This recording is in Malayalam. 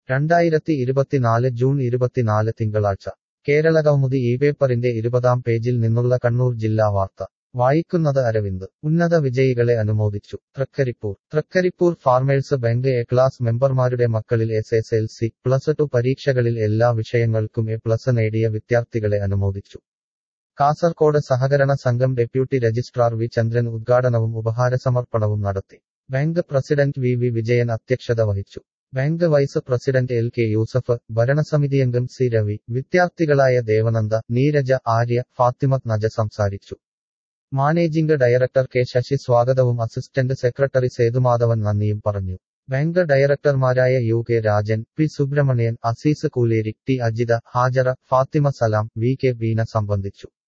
രണ്ടായിരത്തി ഇരുപത്തിനാല് ജൂൺ ഇരുപത്തിനാല് തിങ്കളാഴ്ച കേരളകൗമുദി ഈ പേപ്പറിന്റെ ഇരുപതാം പേജിൽ നിന്നുള്ള കണ്ണൂർ ജില്ലാ വാർത്ത വായിക്കുന്നത് അരവിന്ദ് ഉന്നത വിജയികളെ അനുമോദിച്ചു Thrikaripur Thrikaripur farmers bank A class മെമ്പർമാരുടെ മക്കളിൽ S S L C plus two പരീക്ഷകളിൽ എല്ലാ വിഷയങ്ങൾക്കും എ പ്ലസ് നേടിയ വിദ്യാർത്ഥികളെ അനുമോദിച്ചു കാസർകോട് സഹകരണ സംഘം ഡെപ്യൂട്ടി രജിസ്ട്രാർ വി ചന്ദ്രൻ ഉദ്ഘാടനവും ഉപഹാരസമർപ്പണവും നടത്തി bank president V V Vijayan അധ്യക്ഷത വഹിച്ചു bank vice president L K Yusuf ഭരണസമിതിയംഗം സി രവി വിദ്യാർത്ഥികളായ ദേവനന്ദ നീരജ ആര്യ ഫാത്തിമത് നജ സംസാരിച്ചു മാനേജിംഗ് ഡയറക്ടർ കെ ശശി സ്വാഗതവും അസിസ്റ്റന്റ് സെക്രട്ടറി സേതുമാധവൻ നന്ദിയും പറഞ്ഞു ബാങ്ക് ഡയറക്ടർമാരായ U K Rajan P Subramanian Azeez Kooleri T Ajitha Hajara Fathima Salam V K Beena സംബന്ധിച്ചു